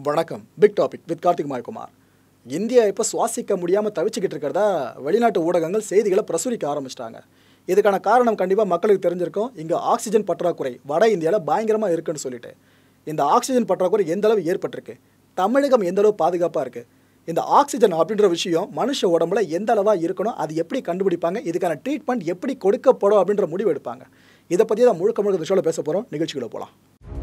வணக்கம் big topic with Karthik Mayakumar India இப்போ சுவாசிக்க முடியாமல் தவிச்சுக்கிட்டு இருக்கிறதா வெளிநாட்டு ஊடகங்கள் செய்திகளை பிரசுரிக்க ஆரம்பிச்சிட்டாங்க இதுக்கான காரணம் கண்டிப்பாக மக்களுக்கு தெரிஞ்சிருக்கும் இங்கே ஆக்சிஜன் பற்றாக்குறை வட இந்தியாவில் பயங்கரமாக இருக்குன்னு சொல்லிட்டு இந்த ஆக்சிஜன் பற்றாக்குறை எந்த அளவு ஏற்பட்டிருக்கு தமிழகம் எந்த அளவு பாதுகாப்பாக இருக்குது இந்த ஆக்சிஜன் அப்படின்ற விஷயம் மனுஷ உடம்புல எந்த அளவாக இருக்கணும் அது எப்படி கண்டுபிடிப்பாங்க இதுக்கான ட்ரீட்மெண்ட் எப்படி கொடுக்கப்படும் அப்படின்ற முடிவு எடுப்பாங்க இதை பற்றி தான் முழுக்க முழுக்க விஷயம் பேச போகிறோம் நிகழ்ச்சிகளை போகலாம்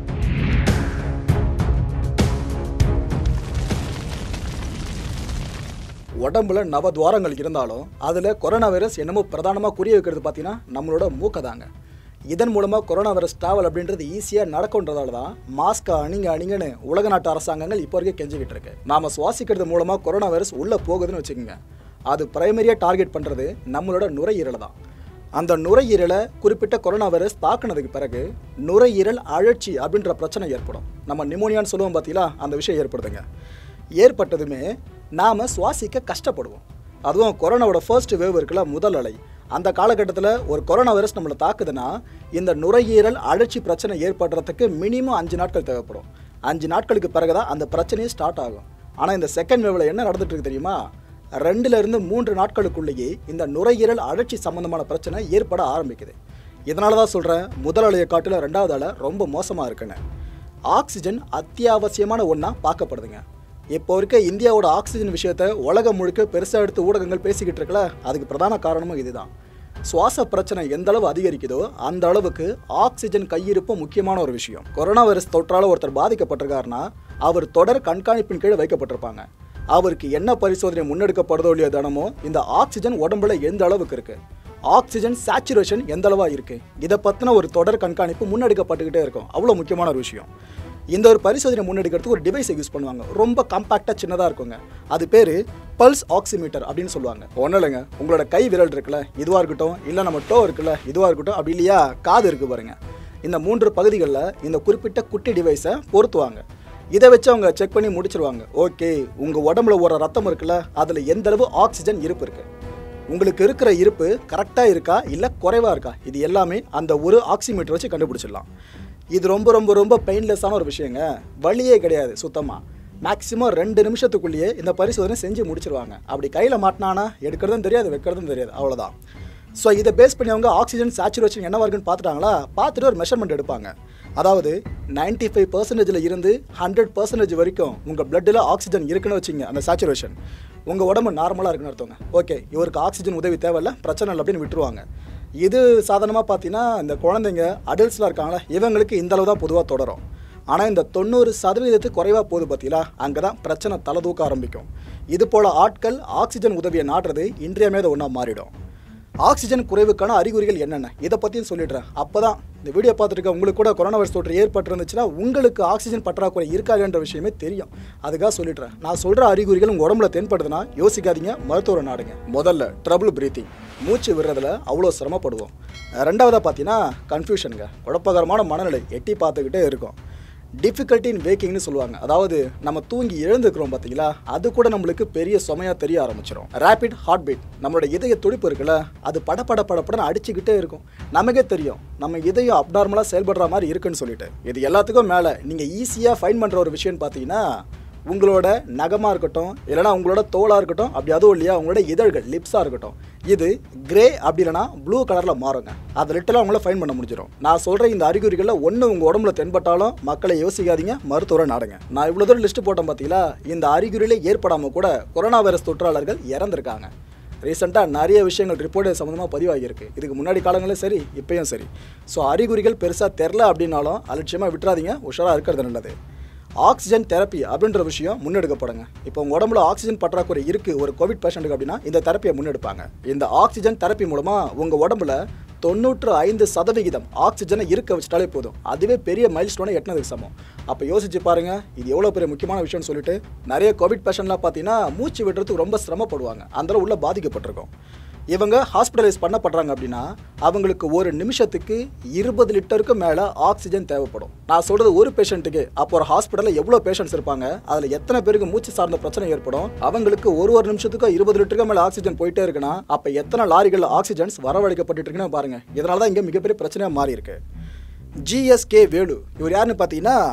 உடம்புல நவ துவாரங்கள் இருந்தாலும் அதில் கொரோனா வைரஸ் என்னமோ பிரதானமாக குறிய வைக்கிறது பார்த்தீங்கன்னா நம்மளோட மூக்கை தாங்க இதன் மூலமாக கொரோனா வைரஸ் ட்ராவல் அப்படின்றது ஈஸியாக நடக்கும்ன்றதால தான் மாஸ்கை அணிங்க அணிங்கன்னு உலக நாட்டு அரசாங்கங்கள் இப்போ வரைக்கும் கெஞ்சிக்கிட்டு இருக்கு நாம சுவாசிக்கிறது மூலமாக கொரோனா வைரஸ் உள்ளே போகுதுன்னு வச்சுக்கோங்க அது பிரைமரியாக டார்கெட் பண்ணுறது நம்மளோட நுரையீரலை தான் அந்த நுரையீரலை குறிப்பிட்ட கொரோனா வைரஸ் தாக்குனதுக்கு பிறகு நுரையீரல் அழற்சி அப்படின்ற பிரச்சனை ஏற்படும் நம்ம நிமோனியான்னு சொல்லுவோம் பார்த்தீங்களா அந்த விஷயம் ஏற்படுதுங்க ஏற்பட்டதுமே நாம் சுவாசிக்க கஷ்டப்படுவோம் அதுவும் கொரோனாவோட ஃபர்ஸ்ட் வேவ் இருக்குல்ல முதல் அலை அந்த காலகட்டத்தில் ஒரு கொரோனா வைரஸ் நம்மளை தாக்குதுன்னா இந்த நுரையீரல் அழற்சி பிரச்சனை ஏற்படுறதுக்கு மினிமம் அஞ்சு நாட்கள் தேவைப்படும் அஞ்சு நாட்களுக்கு பிறகு தான் அந்த பிரச்சனையே ஸ்டார்ட் ஆகும் ஆனால் இந்த செகண்ட் வேவில் என்ன நடந்துட்டு இருக்கு தெரியுமா ரெண்டுல இருந்து மூன்று நாட்களுக்குள்ளேயே இந்த நுரையீரல் அழற்சி சம்பந்தமான பிரச்சனை ஏற்பட ஆரம்பிக்குது இதனால தான் சொல்கிறேன் முதல் அலையை காட்டில் ரெண்டாவது அலை ரொம்ப மோசமாக இருக்குன்னு ஆக்சிஜன் அத்தியாவசியமான ஒன்றா பார்க்கப்படுதுங்க இப்போ இருக்க இந்தியாவோட ஆக்சிஜன் விஷயத்த உலகம் முழுக்க பெருசாக எடுத்து ஊடகங்கள் பேசிக்கிட்டு இருக்கல அதுக்கு பிரதான காரணமும் இதுதான் சுவாச பிரச்சனை எந்த அளவு அதிகரிக்குதோ அந்த அளவுக்கு ஆக்சிஜன் கையிருப்பு முக்கியமான ஒரு விஷயம் கொரோனா வைரஸ் தொற்றால ஒருத்தர் பாதிக்கப்பட்டிருக்காருன்னா அவர் தொடர் கண்காணிப்பின் கீழ் வைக்கப்பட்டிருப்பாங்க அவருக்கு என்ன பரிசோதனை முன்னெடுக்கப்படுதோ இல்லையோ தினமோ இந்த ஆக்சிஜன் உடம்புல எந்த அளவுக்கு இருக்கு ஆக்சிஜன் சேச்சுரேஷன் எந்த அளவா இருக்கு இதை பத்தின ஒரு தொடர் கண்காணிப்பு முன்னெடுக்கப்பட்டுக்கிட்டே இருக்கும் அவ்வளோ முக்கியமான ஒரு விஷயம் இந்த ஒரு பரிசோதனை முன்னெடுக்கிறதுக்கு ஒரு டிவைஸை யூஸ் பண்ணுவாங்க ரொம்ப காம்பாக்டாக சின்னதாக இருக்குங்க அது பேர் பல்ஸ் ஆக்சிமீட்டர் அப்படின்னு சொல்லுவாங்க ஒன்றும் இல்லைங்க உங்களோட கை விரல் இருக்குல்ல இதுவாக இருக்கட்டும் இல்லை நம்ம டோ இருக்குல்ல இதுவாக இருக்கட்டும் அப்படி இல்லையா காது இருக்கு பாருங்க இந்த மூன்று பகுதிகளில் இந்த குறிப்பிட்ட குட்டி டிவைஸை பொருத்துவாங்க இதை வச்சு அவங்க செக் பண்ணி முடிச்சிருவாங்க ஓகே உங்கள் உடம்புல ஓடுற ரத்தம் இருக்குல்ல அதில் எந்த அளவு ஆக்சிஜன் இருப்பு இருக்கு உங்களுக்கு இருக்கிற இருப்பு கரெக்டாக இருக்கா இல்லை குறைவாக இருக்கா இது எல்லாமே அந்த ஒரு ஆக்சிமீட்டர் வச்சு கண்டுபிடிச்சிடலாம் இது ரொம்ப ரொம்ப ரொம்ப பெயின்லெஸ்ஸான ஒரு விஷயங்க வழியே கிடையாது சுத்தமாக மேக்ஸிமம் ரெண்டு நிமிஷத்துக்குள்ளேயே இந்த பரிசோதனை செஞ்சு முடிச்சிருவாங்க அப்படி கையில் மாட்டினானா எடுக்கிறதும் தெரியாது வைக்கிறதும் தெரியாது அவ்வளோதான் ஸோ இதை பேஸ் பண்ணி அவங்க ஆக்சிஜன் சேச்சுரேஷன் என்னவா இருக்குன்னு பார்த்துட்டாங்களா பார்த்துட்டு ஒரு மெஷர்மெண்ட் எடுப்பாங்க அதாவது நைன்டி ஃபைவ் பர்சன்டேஜில் இருந்து ஹண்ட்ரட் பர்சன்டேஜ் வரைக்கும் உங்கள் பிளட்டில் ஆக்சிஜன் இருக்குன்னு வச்சுங்க அந்த சேச்சுரேஷன் உங்கள் உடம்பு நார்மலாக இருக்குன்னு அர்த்தங்க ஓகே இவருக்கு ஆக்சிஜன் உதவி தேவையில்ல பிரச்சனை இல்லை அப்படின்னு விட்டுருவாங்க இது சாதாரணமாக பார்த்தீங்கன்னா இந்த குழந்தைங்க அடல்ட்ஸ்லாம் இருக்காங்களா இவங்களுக்கு இந்த அளவு தான் பொதுவாக தொடரும் ஆனால் இந்த தொண்ணூறு சதவீதத்துக்கு குறைவாக போகுது பார்த்தீங்களா அங்கே தான் பிரச்சனை தலை தூக்க ஆரம்பிக்கும் இது போல் ஆட்கள் ஆக்சிஜன் உதவியை நாடுறது இன்றியமையாத ஒன்றா மாறிடும் ஆக்சிஜன் குறைவுக்கான அறிகுறிகள் என்னென்ன இதை பற்றியும் சொல்லிடுறேன் அப்போ தான் இந்த வீடியோ பார்த்துருக்க உங்களுக்கு கூட கொரோனா வைரஸ் தொற்று ஏற்பட்டிருந்துச்சுன்னா உங்களுக்கு ஆக்சிஜன் பற்றாக்குறை இருக்காதுன்ற விஷயமே தெரியும் அதுக்காக சொல்லிடுறேன் நான் சொல்கிற அறிகுறிகள் உங்கள் உடம்புல தென்படுதுன்னா யோசிக்காதீங்க மருத்துவரை நாடுங்க முதல்ல ட்ரபிள் பிரீத்திங் மூச்சு விடுறதுல அவ்வளோ சிரமப்படுவோம் ரெண்டாவதாக பார்த்தீங்கன்னா கன்ஃபியூஷனுங்க குழப்பகரமான மனநிலை எட்டி பார்த்துக்கிட்டே இருக்கும் டிஃபிகல்ட்டி இன் வேக்கிங்னு சொல்லுவாங்க அதாவது நம்ம தூங்கி எழுந்துக்கிறோம் பார்த்தீங்களா அது கூட நம்மளுக்கு பெரிய சுமையாக தெரிய ஆரம்பிச்சிடும் ரேபிட் ஹார்ட் பீட் நம்மளோட இதய துடிப்பு இருக்குல்ல அது பட பட படப்படன்னு அடிச்சுக்கிட்டே இருக்கும் நமக்கே தெரியும் நம்ம இதயம் அப்நார்மலாக செயல்படுற மாதிரி இருக்குன்னு சொல்லிட்டு இது எல்லாத்துக்கும் மேலே நீங்கள் ஈஸியாக ஃபைன் பண்ணுற ஒரு விஷயம்னு பார்த்தீங்கன்னா உங்களோட நகமாக இருக்கட்டும் இல்லைனா உங்களோட தோலாக இருக்கட்டும் அப்படி அதுவும் இல்லையா உங்களோட இதழ்கள் லிப்ஸாக இருக்கட்டும் இது கிரே அப்படி இல்லைனா ப்ளூ கலரில் மாறுங்க அதை லிட்டலாக உங்களை ஃபைன் பண்ண முடிஞ்சிடும் நான் சொல்கிற இந்த அறிகுறிகளில் ஒன்று உங்கள் உடம்புல தென்பட்டாலும் மக்களை யோசிக்காதீங்க மருத்துவரை நாடுங்க நான் இவ்வளோ தூரம் லிஸ்ட்டு போட்டேன் பார்த்தீங்களா இந்த அறிகுறியிலே ஏற்படாமல் கூட கொரோனா வைரஸ் தொற்றாளர்கள் இறந்துருக்காங்க ரீசெண்டாக நிறைய விஷயங்கள் ரிப்போர்ட் சம்மந்தமாக பதிவாகியிருக்கு இதுக்கு முன்னாடி காலங்களும் சரி இப்பயும் சரி ஸோ அறிகுறிகள் பெருசாக தெரில அப்படின்னாலும் அலட்சியமாக விட்டுறாதீங்க உஷாராக இருக்கிறது நல்லது ஆக்சிஜன் தெரப்பி அப்படின்ற விஷயம் முன்னெடுக்கப்படுங்க இப்போ உங்கள் உடம்புல ஆக்சிஜன் பற்றாக்குறை இருக்குது ஒரு கோவிட் பேஷண்ட்டுக்கு அப்படின்னா இந்த தெரப்பியை முன்னெடுப்பாங்க இந்த ஆக்சிஜன் தெரப்பி மூலமாக உங்கள் உடம்புல தொண்ணூற்று ஐந்து சதவிகிதம் ஆக்சிஜனை இருக்க வச்சிட்டாலே போதும் அதுவே பெரிய மைல் ஸ்டோனை எட்டினதுக்கு சமம் அப்போ யோசிச்சு பாருங்க இது எவ்வளோ பெரிய முக்கியமான விஷயம்னு சொல்லிட்டு நிறைய கோவிட் பேஷண்ட்லாம் பார்த்தீங்கன்னா மூச்சு விடுறதுக்கு ரொம்ப சிரமப்படுவாங்க அந்த உள்ள பாதிக்கப்பட்டிருக்கும் இவங்க ஹாஸ்பிட்டலைஸ் பண்ணப்படுறாங்க அப்படின்னா அவங்களுக்கு ஒரு நிமிஷத்துக்கு இருபது லிட்டருக்கு மேலே ஆக்சிஜன் தேவைப்படும் நான் சொல்கிறது ஒரு பேஷண்ட்டுக்கு அப்போ ஒரு ஹாஸ்பிட்டலில் எவ்வளோ பேஷண்ட்ஸ் இருப்பாங்க அதில் எத்தனை பேருக்கு மூச்சு சார்ந்த பிரச்சனை ஏற்படும் அவங்களுக்கு ஒரு ஒரு நிமிஷத்துக்கு இருபது லிட்டருக்கு மேலே ஆக்சிஜன் போயிட்டே இருக்குன்னா அப்போ எத்தனை லாரிகள் ஆக்சிஜன்ஸ் வரவழைக்கப்பட்டு இருக்குன்னு பாருங்க இதனால தான் இங்கே மிகப்பெரிய பிரச்சனையாக மாறி இருக்கு ஜிஎஸ்கே வேலு இவர் யாருன்னு பார்த்தீங்கன்னா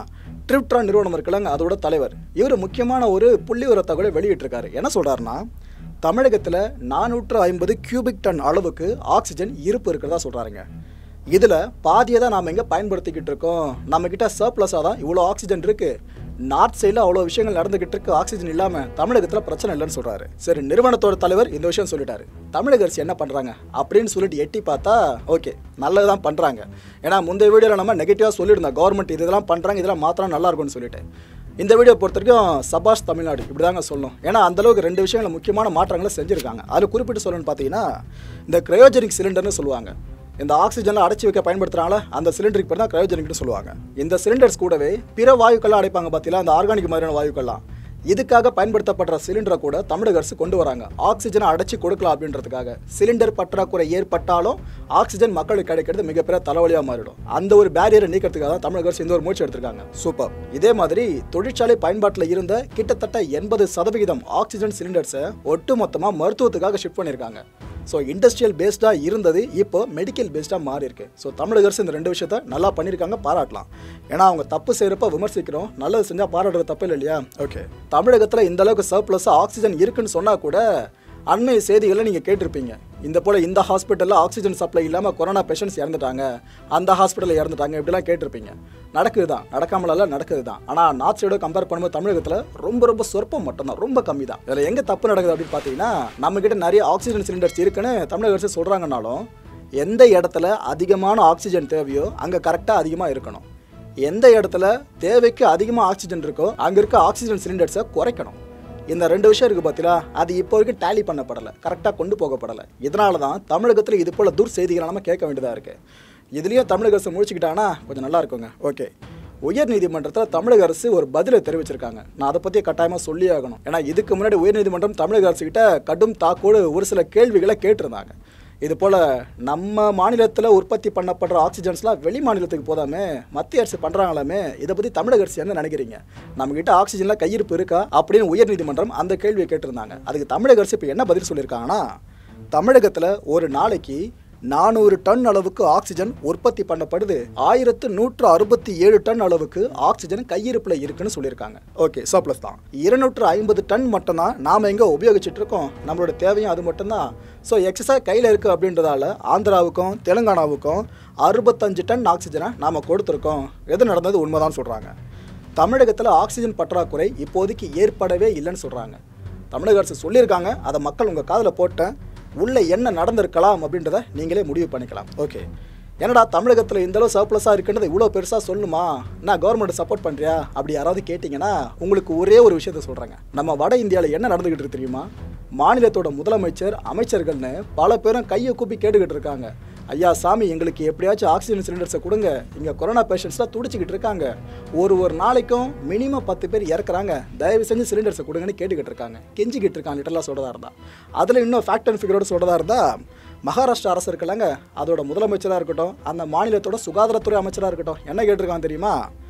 ட்ரிப்ட்ரான் நிறுவனம் இருக்குல்லங்க அதோட தலைவர் இவர் முக்கியமான ஒரு புள்ளி ஒரு தகவலை வெளியிட்டிருக்காரு என்ன சொல்றாருன்னா தமிழகத்தில் நானூற்று ஐம்பது கியூபிக் டன் அளவுக்கு ஆக்சிஜன் இருப்பு இருக்கிறதா சொல்கிறாருங்க இதில் பாதியை தான் நாம் இங்கே பயன்படுத்திக்கிட்டு இருக்கோம் நம்மக்கிட்ட சர்ப்ளஸாக தான் இவ்வளோ ஆக்சிஜன் இருக்குது நார்த் சைடில் அவ்வளோ விஷயங்கள் நடந்துகிட்டு இருக்கு ஆக்சிஜன் இல்லாமல் தமிழகத்தில் பிரச்சனை இல்லைன்னு சொல்கிறாரு சரி நிறுவனத்தோட தலைவர் இந்த விஷயம் சொல்லிட்டாரு தமிழக அரசு என்ன பண்ணுறாங்க அப்படின்னு சொல்லிட்டு எட்டி பார்த்தா ஓகே நல்லது தான் பண்ணுறாங்க ஏன்னா முந்தைய வீடியோவில் நம்ம நெகட்டிவாக சொல்லியிருந்தோம் கவர்மெண்ட் இதெல்லாம் பண்ணுறாங்க இதெல்லாம் மாத்திரம் நல்லா இருக்கும்னு சொல்லிட்டு இந்த வீடியோ பொறுத்த வரைக்கும் சபாஷ் தமிழ்நாடு இப்படி தாங்க சொல்லணும் ஏன்னா அந்தளவுக்கு ரெண்டு விஷயங்கள முக்கியமான மாற்றங்களை செஞ்சுருக்காங்க அதில் குறிப்பிட்டு சொல்லணும்னு பார்த்தீங்கன்னா இந்த கிரையோஜெனிக் சிலிண்டர்னு சொல்லுவாங்க இந்த ஆக்சிஜனில் அடைச்சி வைக்க பயன்படுத்துகிறாங்களா அந்த சிலிண்டருக்கு பேர் தான் கிரையோஜெனிக்னு சொல்லுவாங்க இந்த சிலிண்டர்ஸ் கூடவே பிற வாயுக்கள்லாம் அடைப்பாங்க பார்த்தீங்களா அந்த ஆர்கானிக் மாதிரியான வாயுக்கள்லாம் இதுக்காக பயன்படுத்தப்படுற சிலிண்டரை கூட தமிழக அரசு கொண்டு வராங்க ஆக்சிஜனை அடைச்சி கொடுக்கலாம் அப்படின்றதுக்காக சிலிண்டர் பற்றாக்குறை ஏற்பட்டாலும் ஆக்சிஜன் மக்களுக்கு கிடைக்கிறது மிகப்பெரிய தலைவலியாக மாறிடும் அந்த ஒரு பேரியரை நீக்கிறதுக்காக தான் தமிழக அரசு இந்த ஒரு முயற்சி எடுத்திருக்காங்க சூப்பர் இதே மாதிரி தொழிற்சாலை பயன்பாட்டில் இருந்த கிட்டத்தட்ட எண்பது சதவிகிதம் ஆக்சிஜன் சிலிண்டர்ஸை ஒட்டுமொத்தமாக மருத்துவத்துக்காக ஷிஃப்ட் பண்ணியிருக்காங்க ஸோ இண்டஸ்ட்ரியல் பேஸ்டாக இருந்தது இப்போ மெடிக்கல் பேஸ்டாக மாறி இருக்கு ஸோ தமிழக அரசு இந்த ரெண்டு விஷயத்த நல்லா பண்ணியிருக்காங்க பாராட்டலாம் ஏன்னா அவங்க தப்பு செய்கிறப்ப விமர்சிக்கிறோம் நல்லது செஞ்சால் பாராட்டுறது தப்பு இல்லை இல்லையா ஓகே தமிழகத்தில் இந்த அளவுக்கு சர்ப்ளஸாக ஆக்சிஜன் இருக்குன்னு சொன்னால் கூட அண்மை செய்திகளை நீங்கள் கேட்டிருப்பீங்க இந்த போல் இந்த ஹாஸ்பிட்டலில் ஆக்சிஜன் சப்ளை இல்லாமல் கொரோனா பேஷண்ட்ஸ் இறந்துட்டாங்க அந்த ஹாஸ்பிட்டலில் இறந்துட்டாங்க இப்படிலாம் கேட்டிருப்பீங்க நடக்குது தான் நடக்காமலாம் நடக்குது தான் ஆனால் நார்த் சைடோ கம்பேர் பண்ணும்போது தமிழகத்தில் ரொம்ப ரொம்ப சொற்பம் மட்டும்தான் ரொம்ப கம்மி தான் இதில் எங்கே தப்பு நடக்குது அப்படின்னு பார்த்தீங்கன்னா நம்மக்கிட்ட நிறைய ஆக்சிஜன் சிலிண்டர்ஸ் இருக்குன்னு தமிழக அரசு சொல்கிறாங்கனாலும் எந்த இடத்துல அதிகமான ஆக்சிஜன் தேவையோ அங்கே கரெக்டாக அதிகமாக இருக்கணும் எந்த இடத்துல தேவைக்கு அதிகமாக ஆக்சிஜன் இருக்கோ அங்கே இருக்க ஆக்சிஜன் சிலிண்டர்ஸை குறைக்கணும் இந்த ரெண்டு விஷயம் இருக்குது பார்த்தீங்களா அது இப்போ வரைக்கும் டேலி பண்ணப்படலை கரெக்டாக கொண்டு போகப்படலை இதனால தான் தமிழகத்தில் இது போல் துர் செய்திகளை நம்ம கேட்க வேண்டியதாக இருக்குது இதுலேயும் தமிழக அரசு முடிச்சுக்கிட்டாங்கன்னா கொஞ்சம் நல்லா இருக்குங்க ஓகே உயர் நீதிமன்றத்தில் தமிழக அரசு ஒரு பதிலை தெரிவிச்சிருக்காங்க நான் அதை பற்றி கட்டாயமாக சொல்லி ஆகணும் ஏன்னா இதுக்கு முன்னாடி உயர் நீதிமன்றம் தமிழக அரசு கிட்ட கடும் தாக்கோடு ஒரு சில கேள்விகளை கேட்டிருந்தாங்க இது போல் நம்ம மாநிலத்தில் உற்பத்தி பண்ணப்படுற ஆக்சிஜன்ஸ்லாம் வெளி மாநிலத்துக்கு போதாமே மத்திய அரசு பண்ணுறாங்களாமே இதை பற்றி தமிழக அரசு என்ன நினைக்கிறீங்க நம்மக்கிட்ட ஆக்சிஜனில் கையிருப்பு இருக்கா அப்படின்னு உயர்நீதிமன்றம் அந்த கேள்வியை கேட்டிருந்தாங்க அதுக்கு தமிழக அரசு இப்போ என்ன பதில் சொல்லியிருக்காங்கன்னா தமிழகத்தில் ஒரு நாளைக்கு நானூறு டன் அளவுக்கு ஆக்சிஜன் உற்பத்தி பண்ணப்படுது ஆயிரத்து நூற்று அறுபத்தி ஏழு டன் அளவுக்கு ஆக்சிஜன் கையிருப்பில் இருக்குன்னு சொல்லியிருக்காங்க ஓகே சர்ப்ளஸ் தான் இருநூற்று ஐம்பது டன் மட்டும்தான் நாம் எங்கே உபயோகிச்சுட்டு இருக்கோம் நம்மளோட தேவையும் அது மட்டும்தான் ஸோ எக்ஸஸாக கையில் இருக்குது அப்படின்றதால ஆந்திராவுக்கும் தெலுங்கானாவுக்கும் அறுபத்தஞ்சு டன் ஆக்சிஜனை நாம் கொடுத்துருக்கோம் எது நடந்தது உண்மைதான் சொல்கிறாங்க தமிழகத்தில் ஆக்சிஜன் பற்றாக்குறை இப்போதைக்கு ஏற்படவே இல்லைன்னு சொல்கிறாங்க தமிழக அரசு சொல்லியிருக்காங்க அதை மக்கள் உங்கள் காதில் போட்டேன் உள்ள என்ன நடந்திருக்கலாம் அப்படின்றத நீங்களே முடிவு பண்ணிக்கலாம் ஓகே என்னடா தமிழகத்தில் இந்த அளவு சர்ப்ளஸாக இருக்குன்றதை இவ்வளோ பெருசாக சொல்லணுமா நான் கவர்மெண்ட் சப்போர்ட் பண்ணுறியா அப்படி யாராவது கேட்டிங்கன்னா உங்களுக்கு ஒரே ஒரு விஷயத்த சொல்கிறேங்க நம்ம வட இந்தியாவில் என்ன நடந்துக்கிட்டு இருக்கு தெரியுமா மாநிலத்தோட முதலமைச்சர் அமைச்சர்கள்னு பல பேரும் கையை கூப்பி கேட்டுக்கிட்டு இருக்காங்க ஐயா சாமி எங்களுக்கு எப்படியாச்சும் ஆக்சிஜன் சிலிண்டர்ஸை கொடுங்க இங்கே கொரோனா பேஷண்ட்ஸ்லாம் துடிச்சிக்கிட்டு இருக்காங்க ஒரு ஒரு நாளைக்கும் மினிமம் பத்து பேர் இறக்குறாங்க தயவு செஞ்சு சிலிண்டர்ஸை கொடுங்கன்னு கேட்டுக்கிட்டு இருக்காங்க கெஞ்சிக்கிட்டு இருக்காங்க லிட்டரலாக சொல்கிறதா இருந்தா அதில் இன்னும் ஃபேக்ட் அண்ட் ஃபிகரோட சொல்கிறதா இருந்தா மகாராஷ்டிரா அரசு இருக்கலாங்க அதோட முதலமைச்சராக இருக்கட்டும் அந்த மாநிலத்தோட சுகாதாரத்துறை அமைச்சராக இருக்கட்டும் என்ன கேட்டிருக்காங்க தெரியுமா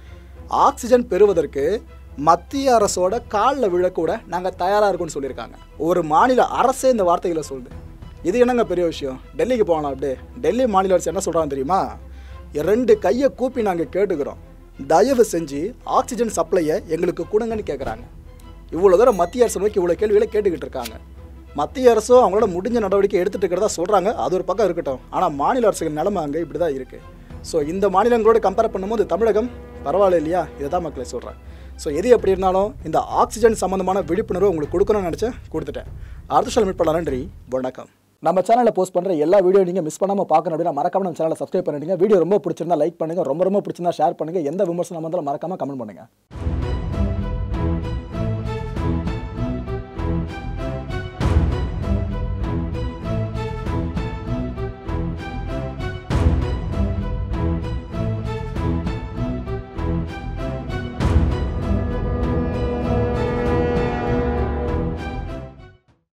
ஆக்சிஜன் பெறுவதற்கு மத்திய அரசோட காலில் விழக்கூட நாங்கள் தயாராக இருக்கோம்னு சொல்லியிருக்காங்க ஒரு மாநில அரசே இந்த வார்த்தைகளை சொல்லுது இது என்னங்க பெரிய விஷயம் டெல்லிக்கு போகலாம் அப்படியே டெல்லி மாநில அரசு என்ன சொல்கிறாங்க தெரியுமா ரெண்டு கையை கூப்பி நாங்கள் கேட்டுக்கிறோம் தயவு செஞ்சு ஆக்சிஜன் சப்ளையை எங்களுக்கு கொடுங்கன்னு கேட்குறாங்க இவ்வளோ தூரம் மத்திய அரசு நோக்கி இவ்வளோ கேள்விகளை கேட்டுக்கிட்டு இருக்காங்க மத்திய அரசும் அவங்களோட முடிஞ்ச நடவடிக்கை எடுத்துட்டு இருக்கிறதா சொல்கிறாங்க அது ஒரு பக்கம் இருக்கட்டும் ஆனால் மாநில அரசுகள் நிலைமை அங்கே இப்படி தான் இருக்குது ஸோ இந்த மாநிலங்களோட கம்பேர் பண்ணும்போது தமிழகம் பரவாயில்ல இல்லையா இதை தான் மக்களை சொல்கிறேன் ஸோ எது எப்படி இருந்தாலும் இந்த ஆக்சிஜன் சம்மந்தமான விழிப்புணர்வு உங்களுக்கு கொடுக்கணும்னு நினச்சேன் கொடுத்துட்டேன் அடுத்த சொல்ல மீட் பண்ணலாம் நன்றி வணக்கம் நம்ம சேனலில் போஸ்ட் பண்ணுற எல்லா வீடியோ நீங்கள் மிஸ் பண்ணாமல் பார்க்கணும் அப்படின்னா மறக்காம நம்ம சேனலை சப்ஸ்கிரைப் பண்ணிடுங்க வீடியோ ரொம்ப பிடிச்சிருந்தா லைக் பண்ணுங்கள் ரொம்ப ரொம்ப பிடிச்சிருந்தா ஷேர் பண்ணுங்கள் எந்த விமர்சனம் வந்தாலும் மறக்காமல் கமெண்ட் பண்ணுங்கள்